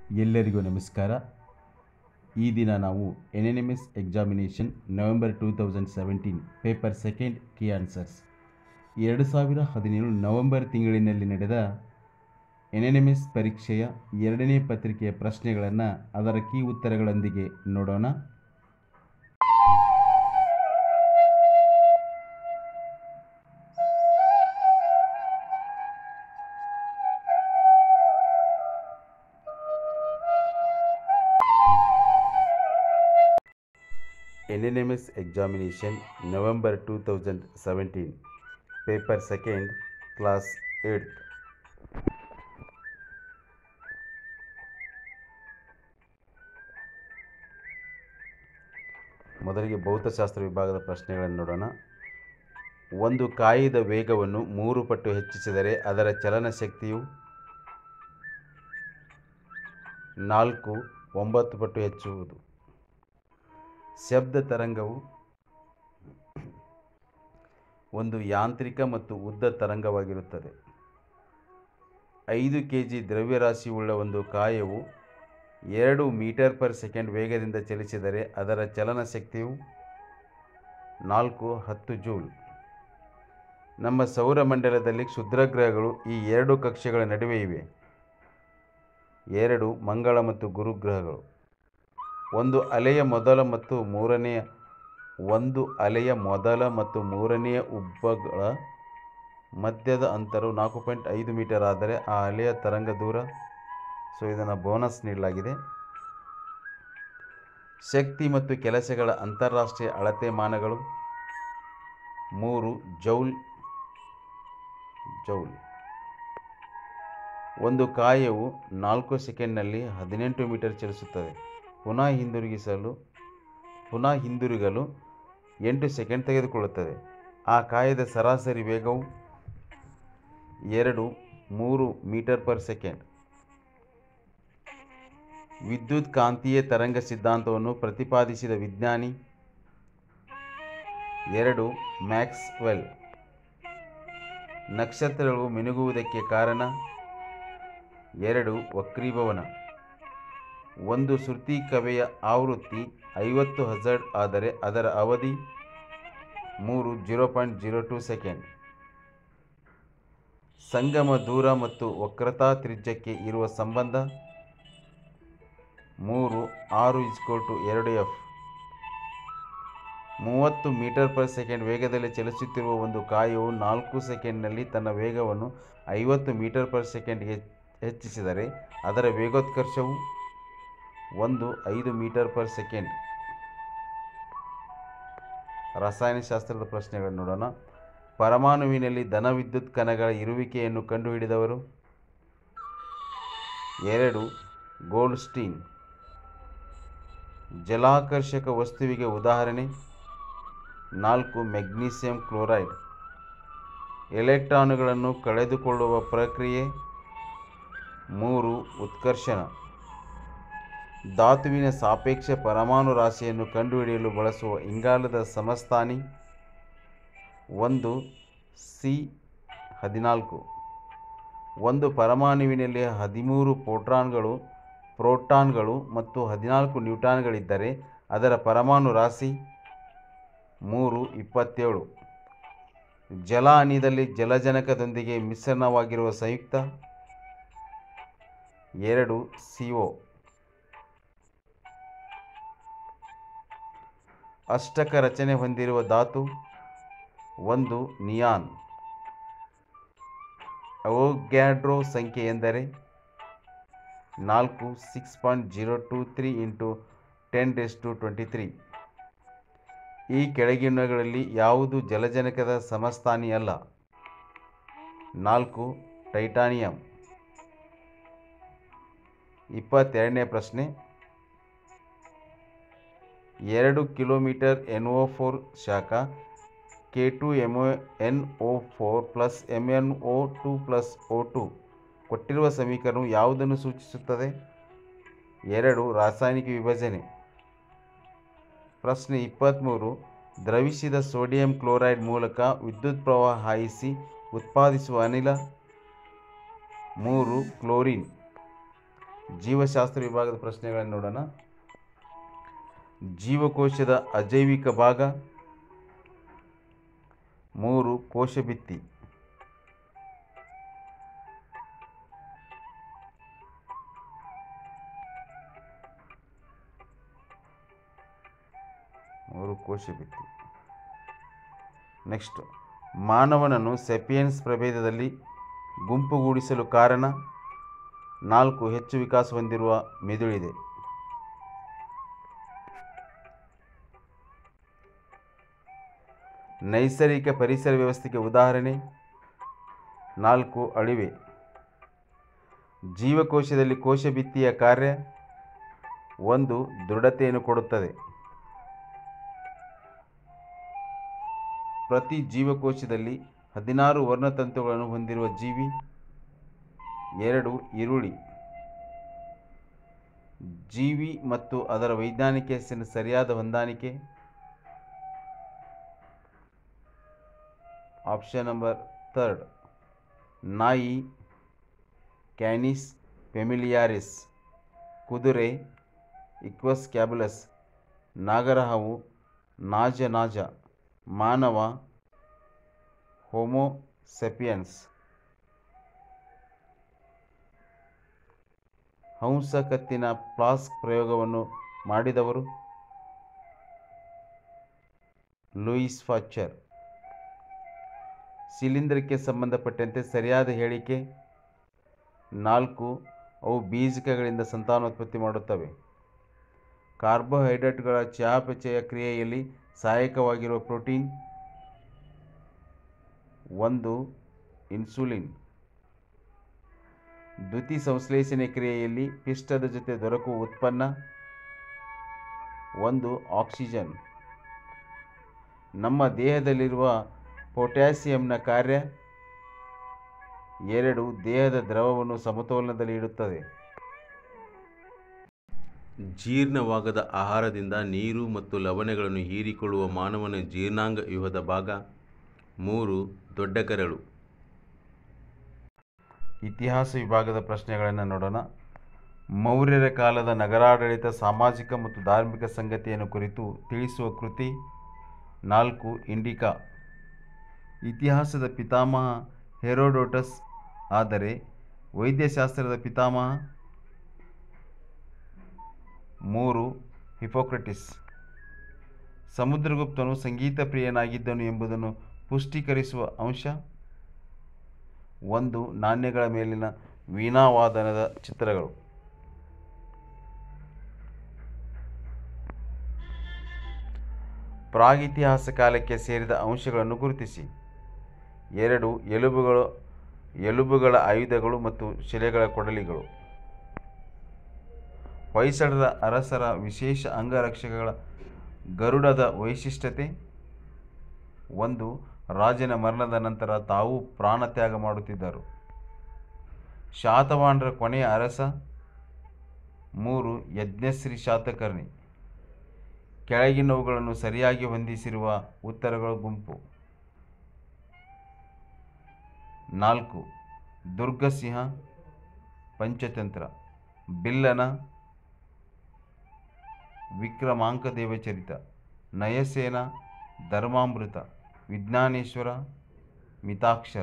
ಎಲ್ಲರಿಗೂ ನಮಸ್ಕಾರ ಈ ದಿನ ನಾವು N N M S examination November two thousand seventeen paper second key answers ಎರಡು ಸಾವಿರ ಹದಿನೇಳು ನವೆಂಬರ್ ತಿಂಗಳಿನಲ್ಲಿ ನಡೆದ ಎನ್ ಎನ್ ಎಮ್ ಎಸ್ ಪರೀಕ್ಷೆಯ ಎರಡನೇ ಪತ್ರಿಕೆಯ ಪ್ರಶ್ನೆಗಳನ್ನು ಅದರ ಕೀ ಉತ್ತರಗಳೊಂದಿಗೆ ನೋಡೋಣ N N M S examination November two thousand seventeen paper second class eight ಮೊದಲಿಗೆ ಭೌತಶಾಸ್ತ್ರ ವಿಭಾಗದ ಪ್ರಶ್ನೆಗಳನ್ನು ನೋಡೋಣ ಒಂದು ಕಾಯಿದ ವೇಗವನ್ನು ಮೂರು ಪಟ್ಟು ಹೆಚ್ಚಿಸಿದರೆ ಅದರ ಚಲನ ಶಕ್ತಿಯು ನಾಲ್ಕು ಒಂಬತ್ತು ಪಟ್ಟು ಹೆಚ್ಚುವುದು ಶಬ್ದ ತರಂಗವು ಒಂದು ಯಾಂತ್ರಿಕ ಮತ್ತು ಉದ್ದ ತರಂಗವಾಗಿರುತ್ತದೆ ಐದು ಕೆ ಜಿ ದ್ರವ್ಯರಾಶಿಯುಳ್ಳ ಒಂದು ಕಾಯವು ಎರಡು ಮೀಟರ್ ಪರ್ ಸೆಕೆಂಡ್ ವೇಗದಿಂದ ಚಲಿಸಿದರೆ ಅದರ ಚಲನ ಶಕ್ತಿಯು ನಾಲ್ಕು ಹತ್ತು ಜೂಲ್ ನಮ್ಮ ಸೌರಮಂಡಲದಲ್ಲಿ ಕ್ಷುದ್ರಗ್ರಹಗಳು ಈ ಎರಡು ಕಕ್ಷೆಗಳ ನಡುವೆ ಇವೆ ಎರಡು ಮಂಗಳ ಮತ್ತು ಗುರುಗ್ರಹಗಳು ಒಂದು ಅಲೆಯ ಮೊದಲ ಮತ್ತು ಮೂರನೆಯ ಒಂದು ಅಲೆಯ ಮೊದಲ ಮತ್ತು ಮೂರನೆಯ ಉಬ್ಬಗಳ ಮಧ್ಯದ ಅಂತರವು ನಾಲ್ಕು ಪಾಯಿಂಟ್ ಐದು ಮೀಟರ್ ಆದರೆ ಆ ಅಲೆಯ ತರಂಗ ದೂರ ಸೊ ಇದನ್ನು ಬೋನಸ್ ನೀಡಲಾಗಿದೆ ಶಕ್ತಿ ಮತ್ತು ಕೆಲಸಗಳ ಅಂತಾರಾಷ್ಟ್ರೀಯ ಅಳತೆ ಮಾನಗಳು ಮೂರು ಜೌಲ್ ಜೌಲ್ ಒಂದು ಕಾಯವು ನಾಲ್ಕು ಸೆಕೆಂಡ್ನಲ್ಲಿ ಹದಿನೆಂಟು ಮೀಟರ್ ಚಲಿಸುತ್ತದೆ ಪುನಃ ಹಿಂದಿರುಗಿಸಲು ಪುನಃ ಹಿಂದಿರುಗಲು ಎಂಟು ಸೆಕೆಂಡ್ ತೆಗೆದುಕೊಳ್ಳುತ್ತದೆ ಆ ಕಾಯದ ಸರಾಸರಿ ವೇಗವು ಎರಡು ಮೂರು ಮೀಟರ್ ಪರ್ ಸೆಕೆಂಡ್ ವಿದ್ಯುತ್ ಕಾಂತೀಯ ತರಂಗ ಸಿದ್ಧಾಂತವನ್ನು ಪ್ರತಿಪಾದಿಸಿದ ವಿಜ್ಞಾನಿ ಎರಡು ಮ್ಯಾಕ್ಸ್ವೆಲ್ ನಕ್ಷತ್ರಗಳು ಮಿನುಗುವುದಕ್ಕೆ ಕಾರಣ ಎರಡು ವಕ್ರೀಭವನ ಒಂದು ಶ್ರುತಿ ಕವೆಯ ಆವೃತ್ತಿ ಐವತ್ತು ಹಜರ್ಡ್ ಆದರೆ ಅದರ ಅವಧಿ ಮೂರು zero point zero two second ಸಂಗಮ ದೂರ ಮತ್ತು ವಕ್ರತಾ ತ್ರಿಜ್ಯಕ್ಕೆ ಇರುವ ಸಂಬಂಧ ಮೂರು ಆರು ಇಸ್ಕೋಲ್ ಟು ಎರಡು ಎಫ್ ಮೂವತ್ತು ಮೀಟರ್ ಪರ್ ಸೆಕೆಂಡ್ ವೇಗದಲ್ಲಿ ಚಲಿಸುತ್ತಿರುವ ಒಂದು ಕಾಯವು ನಾಲ್ಕು ಸೆಕೆಂಡ್ನಲ್ಲಿ ತನ್ನ ವೇಗವನ್ನು ಐವತ್ತು ಮೀಟರ್ ಪರ್ ಸೆಕೆಂಡ್ಗೆ ಹೆಚ್ಚಿಸಿದರೆ ಅದರ ವೇಗೋತ್ಕರ್ಷವು ಒಂದು ಐದು ಮೀಟರ್ ಪರ್ ಸೆಕೆಂಡ್ ರಸಾಯನಶಾಸ್ತ್ರದ ಪ್ರಶ್ನೆಗಳನ್ನು ನೋಡೋಣ ಪರಮಾಣುವಿನಲ್ಲಿ ಧನವಿದ್ಯುತ್ ಕಣಗಳ ಇರುವಿಕೆಯನ್ನು ಕಂಡುಹಿಡಿದವರು ಎರಡು ಗೋಲ್ಡ್ಸ್ಟೀನ್ ಜಲಾಕರ್ಷಕ ವಸ್ತುವಿಗೆ ಉದಾಹರಣೆ ನಾಲ್ಕು ಮೆಗ್ನೀಸಿಯಂ ಕ್ಲೋರೈಡ್ ಎಲೆಕ್ಟ್ರಾನುಗಳನ್ನು ಕಳೆದುಕೊಳ್ಳುವ ಪ್ರಕ್ರಿಯೆ ಮೂರು ಉತ್ಕರ್ಷಣ ಧಾತುವಿನ ಸಾಪೇಕ್ಷ ಪರಮಾಣು ರಾಶಿಯನ್ನು ಕಂಡುಹಿಡಿಯಲು ಬಳಸುವ ಇಂಗಾಲದ ಸಮಸ್ಥಾನಿ ಒಂದು ಸಿ ಹದಿನಾಲ್ಕು ಒಂದು ಪರಮಾಣುವಿನಲ್ಲಿ ಹದಿಮೂರು ಪ್ರೋಟಾನ್ಗಳು ಪ್ರೋಟಾನ್ಗಳು ಮತ್ತು ಹದಿನಾಲ್ಕು ನ್ಯೂಟ್ರಾನ್ಗಳಿದ್ದರೆ ಅದರ ಪರಮಾಣು ರಾಶಿ ಮೂರು ಇಪ್ಪತ್ತೇಳು ಜಲ ಅನಿಲದಲ್ಲಿ ಜಲಜನಕದೊಂದಿಗೆ ಮಿಶ್ರಣವಾಗಿರುವ ಸಂಯುಕ್ತ ಎರಡು ಸಿ ಒ ಅಷ್ಟಕ ರಚನೆ ಹೊಂದಿರುವ ಧಾತು ಒಂದು ನಿಯಾನ್ ಅವೋಗ್ಯಾಡ್ರೋ ಸಂಖ್ಯೆ ಎಂದರೆ ನಾಲ್ಕು six point zero two three into ten raise to twenty three ಈ ಕೆಳಗಿನಗಳಲ್ಲಿ ಯಾವುದು ಜಲಜನಕದ ಸಮಸ್ಥಾನಿ ಅಲ್ಲ ನಾಲ್ಕು ಟೈಟಾನಿಯಂ ಇಪ್ಪತ್ತೆರಡನೇ ಪ್ರಶ್ನೆ ಎರಡು ಕಿಲೋಮೀಟರ್ ಎನ್ ಒ ಫೋರ್ ಶಾಖ K two M O N O four plus M N O two plus O two ಕೊಟ್ಟಿರುವ ಸಮೀಕರಣವು ಯಾವುದನ್ನು ಸೂಚಿಸುತ್ತದೆ ಎರಡು ರಾಸಾಯನಿಕ ವಿಭಜನೆ ಪ್ರಶ್ನೆ ಇಪ್ಪತ್ತ್ಮೂರು ದ್ರವಿಸಿದ ಸೋಡಿಯಂ ಕ್ಲೋರೈಡ್ ಮೂಲಕ ವಿದ್ಯುತ್ ಪ್ರವಾಹ ಹಾಯಿಸಿ ಉತ್ಪಾದಿಸುವ ಅನಿಲ ಮೂರು ಕ್ಲೋರಿನ್ ಜೀವಶಾಸ್ತ್ರ ವಿಭಾಗದ ಪ್ರಶ್ನೆಗಳನ್ನು ನೋಡೋಣ ಜೀವಕೋಶದ ಅಜೈವಿಕ ಭಾಗ ಮೂರು ಕೋಶಭಿತ್ತಿ ಮೂರು ಕೋಶಭಿತ್ತಿ ನೆಕ್ಸ್ಟ್ ಮಾನವನನ್ನು ಸೆಪಿಯನ್ಸ್ ಪ್ರಭೇದದಲ್ಲಿ ಗುಂಪುಗೂಡಿಸಲು ಕಾರಣ ನಾಲ್ಕು ಹೆಚ್ಚು ವಿಕಾಸ ಹೊಂದಿರುವ ಮೆದುಳಿದೆ ನೈಸರ್ಗಿಕ ಪರಿಸರ ವ್ಯವಸ್ಥೆಗೆ ಉದಾಹರಣೆ ನಾಲ್ಕು ಅಳಿವೆ ಜೀವಕೋಶದಲ್ಲಿ ಕೋಶಭಿತ್ತಿಯ ಕಾರ್ಯ ಒಂದು ದೃಢತೆಯನ್ನು ಕೊಡುತ್ತದೆ ಪ್ರತಿ ಜೀವಕೋಶದಲ್ಲಿ ಹದಿನಾರು ವರ್ಣತಂತುಗಳನ್ನು ಹೊಂದಿರುವ ಜೀವಿ ಎರಡು ಈರುಳ್ಳಿ ಜೀವಿ ಮತ್ತು ಅದರ ವೈಜ್ಞಾನಿಕ ಹೆಸರಿನ ಸರಿಯಾದ ಹೊಂದಾಣಿಕೆ ಆಪ್ಷನ್ ನಂಬರ್ ಥರ್ಡ್ ನಾಯಿ ಕ್ಯಾನಿಸ್ ಫೆಮಿಲಿಯಾರಿಸ್ ಕುದುರೆ ಇಕ್ವಸ್ ಕ್ಯಾಬುಲಸ್ ನಾಗರಹಾವು ನಾಜ ನಾಜ ಮಾನವ ಹೋಮೋ ಸೆಪಿಯನ್ಸ್ ಹಂಸ ಕತ್ತಿನ ಫ್ಲಾಸ್ಕ್ ಪ್ರಯೋಗವನ್ನು ಮಾಡಿದವರು ಲೂಯಿಸ್ ಫಾಚರ್ ಶಿಲೀಂಧ್ರಕ್ಕೆ ಸಂಬಂಧಪಟ್ಟಂತೆ ಸರಿಯಾದ ಹೇಳಿಕೆ ನಾಲ್ಕು ಅವು ಬೀಜಕಗಳಿಂದ ಸಂತಾನೋತ್ಪತ್ತಿ ಮಾಡುತ್ತವೆ ಕಾರ್ಬೋಹೈಡ್ರೇಟ್ಗಳ ಚಯಾಪಚಯ ಕ್ರಿಯೆಯಲ್ಲಿ ಸಹಾಯಕವಾಗಿರುವ ಪ್ರೋಟೀನ್ ಒಂದು ಇನ್ಸುಲಿನ್ ದ್ಯುತಿ ಸಂಶ್ಲೇಷಣೆ ಕ್ರಿಯೆಯಲ್ಲಿ ಪಿಷ್ಟದ ಜೊತೆ ದೊರಕುವ ಉತ್ಪನ್ನ ಒಂದು ಆಕ್ಸಿಜನ್ ನಮ್ಮ ದೇಹದಲ್ಲಿರುವ ಪೊಟ್ಯಾಸಿಯಂನ ಕಾರ್ಯ ಎರಡು ದೇಹದ ದ್ರವವನ್ನು ಸಮತೋಲನದಲ್ಲಿ ಇಡುತ್ತದೆ ಜೀರ್ಣವಾಗದ ಆಹಾರದಿಂದ ನೀರು ಮತ್ತು ಲವಣಗಳನ್ನು ಹೀರಿಕೊಳ್ಳುವ ಮಾನವನ ಜೀರ್ಣಾಂಗ ವ್ಯೂಹದ ಭಾಗ ಮೂರು ದೊಡ್ಡ ಕರಳು ಇತಿಹಾಸ ವಿಭಾಗದ ಪ್ರಶ್ನೆಗಳನ್ನು ನೋಡೋಣ ಮೌರ್ಯರ ಕಾಲದ ನಗರಾಡಳಿತ ಸಾಮಾಜಿಕ ಮತ್ತು ಧಾರ್ಮಿಕ ಸಂಗತಿಯನ್ನು ಕುರಿತು ತಿಳಿಸುವ ಕೃತಿ ನಾಲ್ಕು ಇಂಡಿಕಾ ಇತಿಹಾಸದ ಪಿತಾಮಹ ಹೆರೋಡೋಟಸ್ ಆದರೆ ವೈದ್ಯಶಾಸ್ತ್ರದ ಪಿತಾಮಹ ಮೂರು ಹಿಪೋಕ್ರಟಿಸ್ ಸಮುದ್ರಗುಪ್ತನು ಸಂಗೀತ ಪ್ರಿಯನಾಗಿದ್ದನು ಎಂಬುದನ್ನು ಪುಷ್ಟೀಕರಿಸುವ ಅಂಶ ಒಂದು ನಾಣ್ಯಗಳ ಮೇಲಿನ ವೀಣಾವಾದನದ ಚಿತ್ರಗಳು ಪ್ರಾಗಿತಿಹಾಸ ಕಾಲಕ್ಕೆ ಸೇರಿದ ಅಂಶಗಳನ್ನು ಗುರುತಿಸಿ ಎರಡು ಎಲುಬುಗಳು ಎಲುಬುಗಳ ಆಯುಧಗಳು ಮತ್ತು ಶಿಲೆಗಳ ಕೊಡಲಿಗಳು ಹೊಯ್ಸಳರ ಅರಸರ ವಿಶೇಷ ಅಂಗರಕ್ಷಕಗಳ ಗರುಡದ ವೈಶಿಷ್ಟ್ಯತೆ ಒಂದು ರಾಜನ ಮರಣದ ನಂತರ ತಾವು ಪ್ರಾಣತ್ಯಾಗ ಮಾಡುತ್ತಿದ್ದರು ಶಾತವಾಹನರ ಕೊನೆಯ ಅರಸ ಮೂರು ಯಜ್ಞಶ್ರೀ ಶಾತಕರ್ಣಿ ಕೆಳಗಿನವುಗಳನ್ನು ಸರಿಯಾಗಿ ಹೊಂದಿಸಿರುವ ಉತ್ತರಗಳ ಗುಂಪು ನಾಲ್ಕು ದುರ್ಗಸಿಂಹ ಪಂಚತಂತ್ರ ಬಿಲ್ಲನ ವಿಕ್ರಮಾಂಕ ದೇವಚರಿತ ನಯಸೇನ ಧರ್ಮಾಮೃತ ವಿಜ್ಞಾನೇಶ್ವರ ಮಿತಾಕ್ಷರ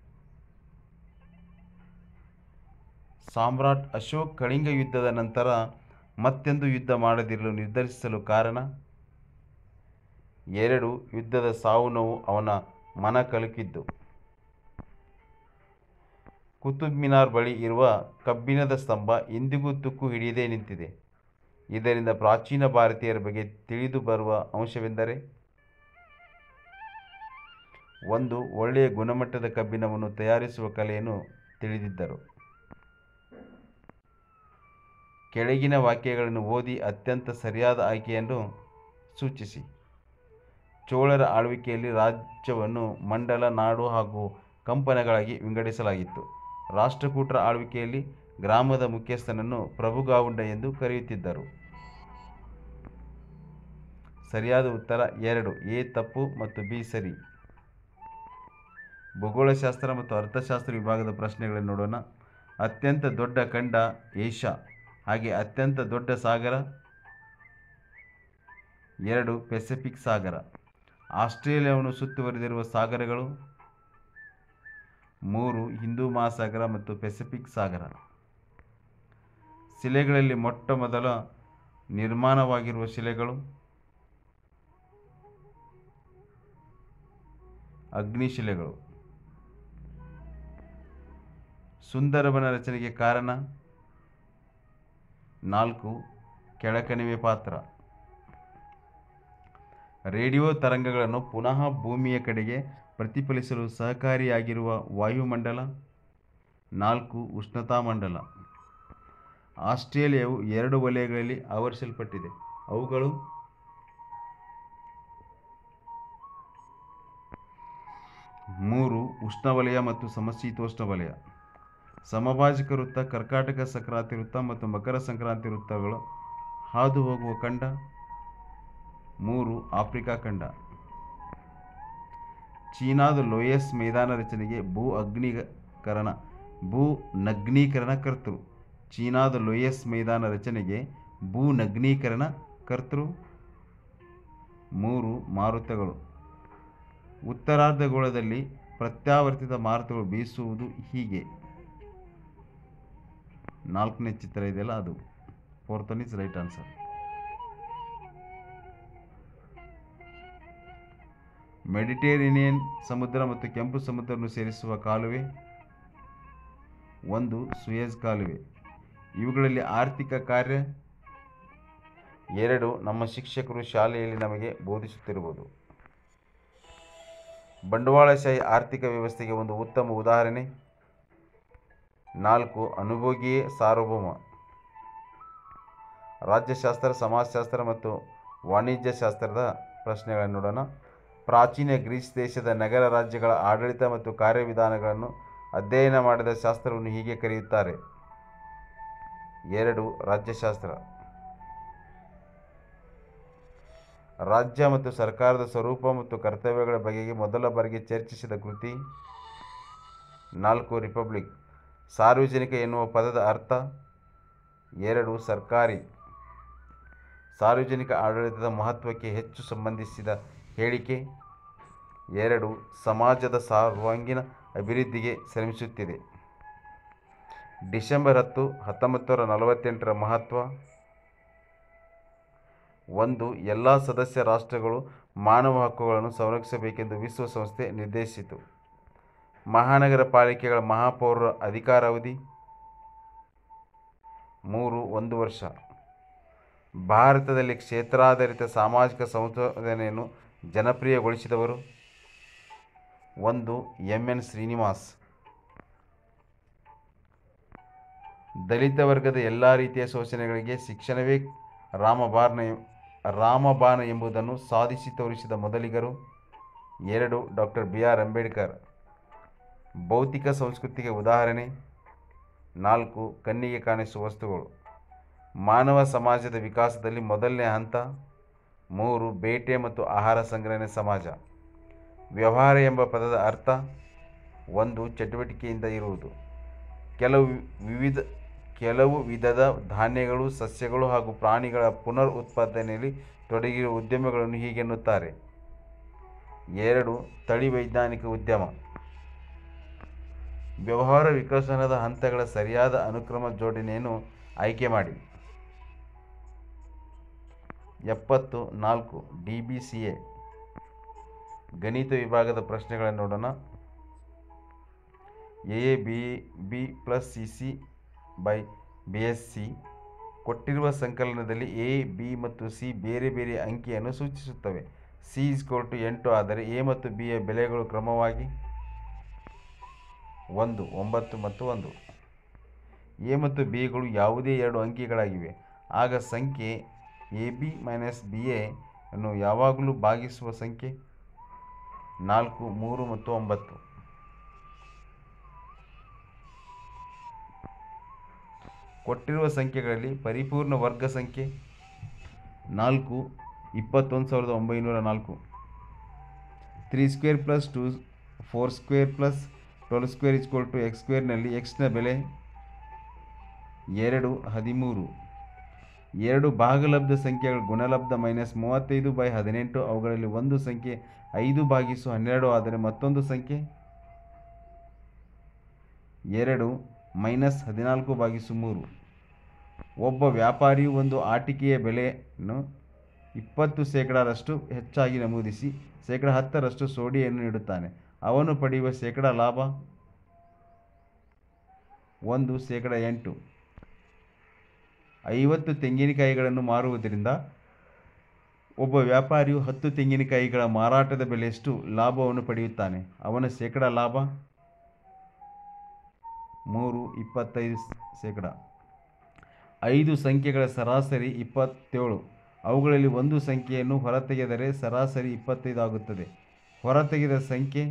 ಸಾಮ್ರಾಟ್ ಅಶೋಕ್ ಕಳಿಂಗ ಯುದ್ಧದ ನಂತರ ಮತ್ತೆಂದು ಯುದ್ಧ ಮಾಡದಿರಲು ನಿರ್ಧರಿಸಲು ಕಾರಣ ಎರಡು ಯುದ್ಧದ ಸಾವು ನೋವು ಅವನ ಮನ ಕಲಕಿದ್ದು ಕುತುಬ್ ಮಿನಾರ್ ಬಳಿ ಇರುವ ಕಬ್ಬಿಣದ ಸ್ತಂಭ ಇಂದಿಗೂ ತುಕ್ಕು ಹಿಡಿಯದೇ ನಿಂತಿದೆ ಇದರಿಂದ ಪ್ರಾಚೀನ ಭಾರತೀಯರ ಬಗ್ಗೆ ತಿಳಿದು ಬರುವ ಅಂಶವೆಂದರೆ ಒಂದು ಒಳ್ಳೆಯ ಗುಣಮಟ್ಟದ ಕಬ್ಬಿಣವನ್ನು ತಯಾರಿಸುವ ಕಲೆಯನ್ನು ತಿಳಿದಿದ್ದರು ಕೆಳಗಿನ ವಾಕ್ಯಗಳನ್ನು ಓದಿ ಅತ್ಯಂತ ಸರಿಯಾದ ಆಯ್ಕೆಯನ್ನು ಸೂಚಿಸಿ ಚೋಳರ ಆಳ್ವಿಕೆಯಲ್ಲಿ ರಾಜ್ಯವನ್ನು ಮಂಡಲ ನಾಡು ಹಾಗೂ ಕಂಪನಗಳಾಗಿ ವಿಂಗಡಿಸಲಾಗಿತ್ತು ರಾಷ್ಟ್ರಕೂಟರ ಆಳ್ವಿಕೆಯಲ್ಲಿ ಗ್ರಾಮದ ಮುಖ್ಯಸ್ಥನನ್ನು ಪ್ರಭುಗಾವುಂಡ ಎಂದು ಕರೆಯುತ್ತಿದ್ದರು ಸರಿಯಾದ ಉತ್ತರ ಎರಡು ಎ ತಪ್ಪು ಮತ್ತು ಬಿ ಸರಿ ಭೂಗೋಳಶಾಸ್ತ್ರ ಮತ್ತು ಅರ್ಥಶಾಸ್ತ್ರ ವಿಭಾಗದ ಪ್ರಶ್ನೆಗಳನ್ನು ನೋಡೋಣ ಅತ್ಯಂತ ದೊಡ್ಡ ಖಂಡ ಏಷ್ಯಾ ಹಾಗೆ ಅತ್ಯಂತ ದೊಡ್ಡ ಸಾಗರ ಎರಡು ಪೆಸಿಫಿಕ್ ಸಾಗರ ಆಸ್ಟ್ರೇಲಿಯಾವನ್ನು ಸುತ್ತುವರಿದಿರುವ ಸಾಗರಗಳು ಮೂರು ಹಿಂದೂ ಮಹಾಸಾಗರ ಮತ್ತು ಪೆಸಿಫಿಕ್ ಸಾಗರ ಶಿಲೆಗಳಲ್ಲಿ ಮೊಟ್ಟ ಮೊದಲ ನಿರ್ಮಾಣವಾಗಿರುವ ಶಿಲೆಗಳು ಅಗ್ನಿಶಿಲೆಗಳು ಸುಂದರವನ ರಚನೆಗೆ ಕಾರಣ ನಾಲ್ಕು ಕೆಳಕಣಿವೆ ಪಾತ್ರ ರೇಡಿಯೋ ತರಂಗಗಳನ್ನು ಪುನಃ ಭೂಮಿಯ ಕಡೆಗೆ ಪ್ರತಿಫಲಿಸಲು ಸಹಕಾರಿಯಾಗಿರುವ ವಾಯುಮಂಡಲ ನಾಲ್ಕು ಉಷ್ಣತಾಮಂಡಲ ಆಸ್ಟ್ರೇಲಿಯಾವು ಎರಡು ವಲಯಗಳಲ್ಲಿ ಆವರಿಸಲ್ಪಟ್ಟಿದೆ ಅವುಗಳು ಮೂರು ಉಷ್ಣವಲಯ ಮತ್ತು ಸಮಶೀತೋಷ್ಣ ವಲಯ ಸಮಭಾಜಕ ವೃತ್ತ ಕರ್ಕಾಟಕ ಸಂಕ್ರಾಂತಿ ವೃತ್ತ ಮತ್ತು ಮಕರ ಸಂಕ್ರಾಂತಿ ವೃತ್ತಗಳು ಹಾದು ಹೋಗುವ ಖಂಡ ಮೂರು ಆಫ್ರಿಕಾ ಖಂಡ ಚೀನಾದ ಲೋಯಸ್ ಮೈದಾನ ರಚನೆಗೆ ಭೂ ಅಗ್ನೀಕರಣ ಭೂ ನಗ್ನೀಕರಣ ಕರ್ತೃ ಚೀನಾದ ಲೋಯಸ್ ಮೈದಾನ ರಚನೆಗೆ ಭೂ ನಗ್ನೀಕರಣ ಕರ್ತೃ ಮೂರು ಮಾರುತಗಳು ಉತ್ತರಾರ್ಧಗೋಳದಲ್ಲಿ ಪ್ರತ್ಯಾವರ್ತಿತ ಮಾರುತಗಳು ಬೀಸುವುದು ಹೀಗೆ ನಾಲ್ಕನೇ ಚಿತ್ರ ಇದೆಯಲ್ಲ ಅದು fourth one is right answer Mediterranean ಸಮುದ್ರ ಮತ್ತು ಕೆಂಪು ಸಮುದ್ರವನ್ನು ಸೇರಿಸುವ ಕಾಲುವೆ ಒಂದು ಸುಯೇಜ್ ಕಾಲುವೆ ಇವುಗಳಲ್ಲಿ ಆರ್ಥಿಕ ಕಾರ್ಯ ಎರಡು ನಮ್ಮ ಶಿಕ್ಷಕರು ಶಾಲೆಯಲ್ಲಿ ನಮಗೆ ಬೋಧಿಸುತ್ತಿರುವುದು ಬಂಡವಾಳಶಾಹಿ ಆರ್ಥಿಕ ವ್ಯವಸ್ಥೆಗೆ ಒಂದು ಉತ್ತಮ ಉದಾಹರಣೆ ನಾಲ್ಕು ಅನುಭೋಗಿಯೇ ಸಾರ್ವಭೌಮ ರಾಜ್ಯಶಾಸ್ತ್ರ ಸಮಾಜಶಾಸ್ತ್ರ ಮತ್ತು ವಾಣಿಜ್ಯಶಾಸ್ತ್ರದ ಪ್ರಶ್ನೆಗಳನ್ನು ನೋಡೋಣ ಪ್ರಾಚೀನ ಗ್ರೀಸ್ ದೇಶದ ನಗರ ರಾಜ್ಯಗಳ ಆಡಳಿತ ಮತ್ತು ಕಾರ್ಯವಿಧಾನಗಳನ್ನು ಅಧ್ಯಯನ ಮಾಡಿದ ಶಾಸ್ತ್ರವನ್ನು ಹೀಗೆ ಕರೆಯುತ್ತಾರೆ ಎರಡು ರಾಜ್ಯಶಾಸ್ತ್ರ ರಾಜ್ಯ ಮತ್ತು ಸರ್ಕಾರದ ಸ್ವರೂಪ ಮತ್ತು ಕರ್ತವ್ಯಗಳ ಬಗೆಗೆ ಮೊದಲ ಬಾರಿಗೆ ಚರ್ಚಿಸಿದ ಕೃತಿ ನಾಲ್ಕು ರಿಪಬ್ಲಿಕ್ ಸಾರ್ವಜನಿಕ ಎನ್ನುವ ಪದದ ಅರ್ಥ ಎರಡು ಸರ್ಕಾರಿ ಸಾರ್ವಜನಿಕ ಆಡಳಿತದ ಮಹತ್ವಕ್ಕೆ ಹೆಚ್ಚು ಸಂಬಂಧಿಸಿದ ಹೇಳಿಕೆ ಎರಡು ಸಮಾಜದ ಸರ್ವಾಂಗೀಣ ಅಭಿವೃದ್ಧಿಗೆ ಶ್ರಮಿಸುತ್ತಿದೆ ಡಿಸೆಂಬರ್ ಹತ್ತು ಹತ್ತೊಂಬತ್ತು ನೂರ ನಲವತ್ತೆಂಟರ ಮಹತ್ವ ಒಂದು ಎಲ್ಲ ಸದಸ್ಯ ರಾಷ್ಟ್ರಗಳು ಮಾನವ ಹಕ್ಕುಗಳನ್ನು ಸಂರಕ್ಷಿಸಬೇಕೆಂದು ವಿಶ್ವಸಂಸ್ಥೆ ನಿರ್ದೇಶಿಸಿತು ಮಹಾನಗರ ಪಾಲಿಕೆಗಳ ಮಹಾಪೌರರ ಅಧಿಕಾರಾವಧಿ ಮೂರು ಒಂದು ವರ್ಷ ಭಾರತದಲ್ಲಿ ಕ್ಷೇತ್ರಾಧಾರಿತ ಸಾಮಾಜಿಕ ಸಂಶೋಧನೆಯನ್ನು ಜನಪ್ರಿಯಗೊಳಿಸಿದವರು ಒಂದು ಎಂ ಎನ್ ಶ್ರೀನಿವಾಸ್ ದಲಿತ ವರ್ಗದ ಎಲ್ಲ ರೀತಿಯ ಶೋಷಣೆಗಳಿಗೆ ಶಿಕ್ಷಣವೇ ರಾಮಬಾಣ ರಾಮಬಾಣ ಎಂಬುದನ್ನು ಸಾಧಿಸಿ ತೋರಿಸಿದ ಮೊದಲಿಗರು ಎರಡು ಡಾಕ್ಟರ್ ಬಿ ಆರ್ ಅಂಬೇಡ್ಕರ್ ಭೌತಿಕ ಸಂಸ್ಕೃತಿಗೆ ಉದಾಹರಣೆ ನಾಲ್ಕು ಕಣ್ಣಿಗೆ ಕಾಣಿಸುವ ವಸ್ತುಗಳು ಮಾನವ ಸಮಾಜದ ವಿಕಾಸದಲ್ಲಿ ಮೊದಲನೇ ಹಂತ ಮೂರು ಬೇಟೆ ಮತ್ತು ಆಹಾರ ಸಂಗ್ರಹಣೆ ಸಮಾಜ ವ್ಯವಹಾರ ಎಂಬ ಪದದ ಅರ್ಥ ಒಂದು ಚಟುವಟಿಕೆಯಿಂದ ಇರುವುದು ಕೆಲವು ವಿವಿಧ ಕೆಲವು ವಿಧದ ಧಾನ್ಯಗಳು ಸಸ್ಯಗಳು ಹಾಗೂ ಪ್ರಾಣಿಗಳ ಪುನರ್ ಉತ್ಪಾದನೆಯಲ್ಲಿ ತೊಡಗಿರುವ ಉದ್ಯಮಗಳನ್ನು ಹೀಗೆನ್ನುತ್ತಾರೆ ಎರಡು ತಳಿ ವೈಜ್ಞಾನಿಕ ಉದ್ಯಮ ವ್ಯವಹಾರ ವಿಕಸನದ ಹಂತಗಳ ಸರಿಯಾದ ಅನುಕ್ರಮ ಜೋಡಣೆಯನ್ನು ಆಯ್ಕೆ ಮಾಡಿ ಎಪ್ಪತ್ತು ನಾಲ್ಕು ಡಿ ಬಿ ಸಿ ಎ ಗಣಿತ ವಿಭಾಗದ ಪ್ರಶ್ನೆಗಳನ್ನು ನೋಡೋಣ A B B plus C C by B S C ಕೊಟ್ಟಿರುವ ಸಂಕಲನದಲ್ಲಿ ಎ ಬಿ ಮತ್ತು ಸಿ ಬೇರೆ ಬೇರೆ ಅಂಕಿಯನ್ನು ಸೂಚಿಸುತ್ತವೆ ಸಿ ಇಸ್ಕೋಲ್ ಟು ಎಂಟು ಆದರೆ ಎ ಮತ್ತು ಬಿಯ ಬೆಲೆಗಳು ಕ್ರಮವಾಗಿ ಒಂದು ಒಂಬತ್ತು ಮತ್ತು ಒಂದು ಎ ಮತ್ತು ಬಿಗಳು ಯಾವುದೇ ಎರಡು ಅಂಕಿಗಳಾಗಿವೆ ಆಗ ಸಂಖ್ಯೆ A B minus B A ಅನ್ನು ಯಾವಾಗಲೂ ಭಾಗಿಸುವ ಸಂಖ್ಯೆ ನಾಲ್ಕು ಮೂರು ಮತ್ತು ಒಂಬತ್ತು ಕೊಟ್ಟಿರುವ ಸಂಖ್ಯೆಗಳಲ್ಲಿ ಪರಿಪೂರ್ಣ ವರ್ಗ ಸಂಖ್ಯೆ ನಾಲ್ಕು ಇಪ್ಪತ್ತೊಂದು ಸಾವಿರದ ಒಂಬೈನೂರ ನಾಲ್ಕು three square plus two four square plus twelve square equal to X ಸ್ಕ್ವೇರ್ನಲ್ಲಿ ಎಕ್ಸ್ನ ಬೆಲೆ ಎರಡು ಹದಿಮೂರು ಎರಡು ಭಾಗಲಬ್ಧ ಸಂಖ್ಯೆಗಳ ಗುಣಲಬ್ಧ ಮೈನಸ್ ಮೂವತ್ತೈದು ಬೈ ಹದಿನೆಂಟು ಅವುಗಳಲ್ಲಿ ಒಂದು ಸಂಖ್ಯೆ ಐದು ಭಾಗಿಸು ಹನ್ನೆರಡು ಆದರೆ ಮತ್ತೊಂದು ಸಂಖ್ಯೆ ಎರಡು ಮೈನಸ್ ಹದಿನಾಲ್ಕು ಭಾಗಿಸು ಮೂರು ಒಬ್ಬ ವ್ಯಾಪಾರಿಯು ಒಂದು ಆಟಿಕೆಯ ಬೆಲೆಯನ್ನು ಇಪ್ಪತ್ತು ಶೇಕಡಾರಷ್ಟು ಹೆಚ್ಚಾಗಿ ನಮೂದಿಸಿ ಶೇಕಡ ಹತ್ತರಷ್ಟು ಸೋಡಿಯನ್ನು ನೀಡುತ್ತಾನೆ ಅವನು ಪಡೆಯುವ ಶೇಕಡ ಲಾಭ ಒಂದು ಶೇಕಡ ಎಂಟು ಐವತ್ತು ತೆಂಗಿನಕಾಯಿಗಳನ್ನು ಮಾರುವುದರಿಂದ ಒಬ್ಬ ವ್ಯಾಪಾರಿಯು ಹತ್ತು ತೆಂಗಿನಕಾಯಿಗಳ ಮಾರಾಟದ ಬೆಲೆಯಷ್ಟು ಲಾಭವನ್ನು ಪಡೆಯುತ್ತಾನೆ ಅವನ ಶೇಕಡ ಲಾಭ ಮೂರು ಇಪ್ಪತ್ತೈದು ಶೇಕಡ ಐದು ಸಂಖ್ಯೆಗಳ ಸರಾಸರಿ ಇಪ್ಪತ್ತೇಳು ಅವುಗಳಲ್ಲಿ ಒಂದು ಸಂಖ್ಯೆಯನ್ನು ಹೊರತೆಗೆದರೆ ಸರಾಸರಿ ಇಪ್ಪತ್ತೈದು ಆಗುತ್ತದೆ ಹೊರತೆಗೆದ ಸಂಖ್ಯೆ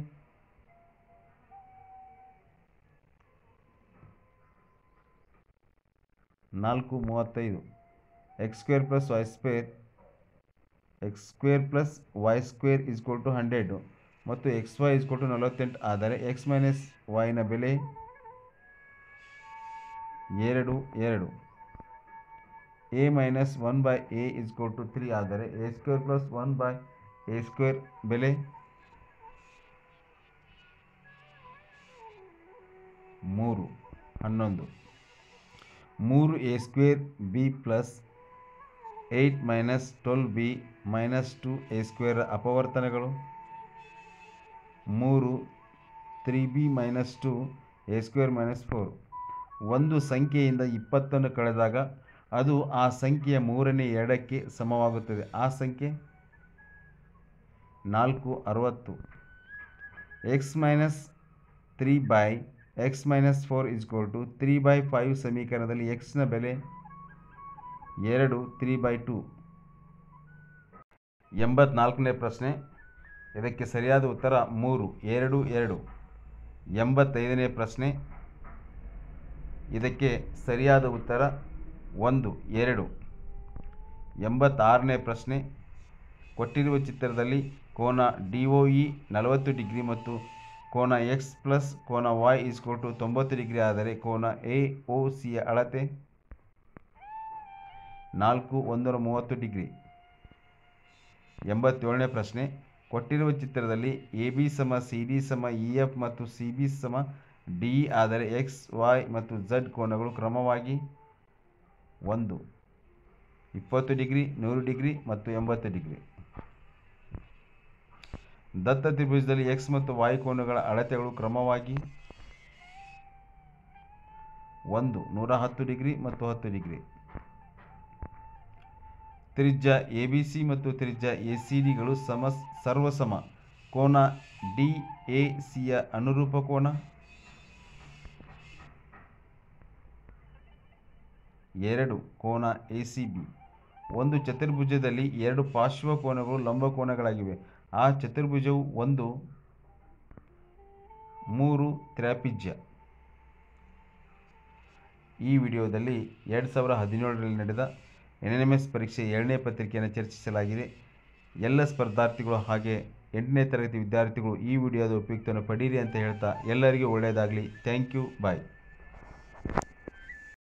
ನಾಲ್ಕು ಮೂವತ್ತೈದು x square plus y square x square plus y square is equal to hundred ಮತ್ತು ಎಕ್ಸ್ ವೈ ಇಸ್ಕೊಲ್ ಟು ನಲವತ್ತೆಂಟು ಆದರೆ ಎಕ್ಸ್ ಮೈನಸ್ ವೈನ ಬೆಲೆ ಎರಡು ಎರಡು a minus one by a is equal to three ಆದರೆ a square plus one by a square ಬೆಲೆ ಮೂರು ಹನ್ನೊಂದು ಮೂರು a square b plus eight minus twelve b minus two a square ಅಪವರ್ತನಗಳು ಮೂರು three b minus two a square minus four ಒಂದು ಸಂಖ್ಯೆಯಿಂದ ಇಪ್ಪತ್ತನ್ನು ಕಳೆದಾಗ ಅದು ಆ ಸಂಖ್ಯೆಯ ಮೂರನೇ ಎರಡಕ್ಕೆ ಸಮವಾಗುತ್ತದೆ ಆ ಸಂಖ್ಯೆ ನಾಲ್ಕು ಅರವತ್ತು x minus three by x minus four is equal to three by five ಸಮೀಕರಣದಲ್ಲಿ ಎಕ್ಸ್ನ ಬೆಲೆ ಎರಡು ತ್ರೀ ಬೈ ಟು ಎಂಬತ್ನಾಲ್ಕನೇ ಪ್ರಶ್ನೆ ಇದಕ್ಕೆ ಸರಿಯಾದ ಉತ್ತರ ಮೂರು ಎರಡು ಎರಡು ಎಂಬತ್ತೈದನೇ ಪ್ರಶ್ನೆ ಇದಕ್ಕೆ ಸರಿಯಾದ ಉತ್ತರ ಒಂದು ಎರಡು ಎಂಬತ್ತಾರನೇ ಪ್ರಶ್ನೆ ಕೊಟ್ಟಿರುವ ಚಿತ್ರದಲ್ಲಿ ಕೋನ ಡಿ ಒ ಇ ನಲವತ್ತು ಡಿಗ್ರಿ ಮತ್ತು ಕೋನ ಎಕ್ಸ್ ಪ್ಲಸ್ ಕೋನ ವೈ ಇಸ್ಕೊಲ್ ಟು ತೊಂಬತ್ತು ಡಿಗ್ರಿ ಆದರೆ ಕೋನ ಎ ಒ ಸಿಯ ಅಳತೆ ನಾಲ್ಕು ಒಂದರ ಮೂವತ್ತು ಡಿಗ್ರಿ ಎಂಬತ್ತೇಳನೇ ಪ್ರಶ್ನೆ ಕೊಟ್ಟಿರುವ ಚಿತ್ರದಲ್ಲಿ ಎ ಬಿ ಸಮ ಸಿ ಡಿ ಸಮ ಇ ಎಫ್ ಮತ್ತು ಸಿ ಬಿ ಸಮ ಡಿ ಆದರೆ ಎಕ್ಸ್ ವೈ ಮತ್ತು ಝಡ್ ಕೋನಗಳು ಕ್ರಮವಾಗಿ ಒಂದು ಇಪ್ಪತ್ತು ಡಿಗ್ರಿ ನೂರು ಡಿಗ್ರಿ ಮತ್ತು ಎಂಬತ್ತು ಡಿಗ್ರಿ ದತ್ತ ತ್ರಿಭುಜದಲ್ಲಿ ಎಕ್ಸ್ ಮತ್ತು ವೈ ಕೋನಗಳ ಅಳತೆಗಳು ಕ್ರಮವಾಗಿ ಒಂದು ನೂರ ಹತ್ತು ಡಿಗ್ರಿ ಮತ್ತು ಹತ್ತು ಡಿಗ್ರಿ ತ್ರಿಜ್ಯ ಎ ಬಿ ಸಿ ಮತ್ತು ತ್ರಿಜ್ಯ ಎ ಸಿ ಡಿಗಳು ಸಮ ಸರ್ವಸಮ ಕೋನ ಡಿ ಎ ಸಿಯ ಅನುರೂಪ ಕೋನ ಎರಡು ಕೋನ ಎ ಸಿ ಬಿ ಒಂದು ಚತುರ್ಭುಜದಲ್ಲಿ ಎರಡು ಪಾರ್ಶ್ವ ಕೋನಗಳು ಲಂಬಕೋನಗಳಾಗಿವೆ ಆ ಚತುರ್ಭುಜವು ಒಂದು ಮೂರು ತ್ರಾಪಿಜ್ಯ ಈ ವಿಡಿಯೋದಲ್ಲಿ ಎರಡು ಸಾವಿರ ಹದಿನೇಳರಲ್ಲಿ ನಡೆದ ಎನ್ ಎನ್ ಎಮ್ ಎಸ್ ಪರೀಕ್ಷೆ ಎರಡನೇ ಪತ್ರಿಕೆಯನ್ನು ಚರ್ಚಿಸಲಾಗಿದೆ ಎಲ್ಲ ಸ್ಪರ್ಧಾರ್ಥಿಗಳು ಹಾಗೆ ಎಂಟನೇ ತರಗತಿ ವಿದ್ಯಾರ್ಥಿಗಳು ಈ ವಿಡಿಯೋದ ಉಪಯುಕ್ತವನ್ನು ಪಡೀರಿ ಅಂತ ಹೇಳ್ತಾ ಎಲ್ಲರಿಗೂ ಒಳ್ಳೆಯದಾಗಲಿ ಥ್ಯಾಂಕ್ ಯು ಬಾಯ್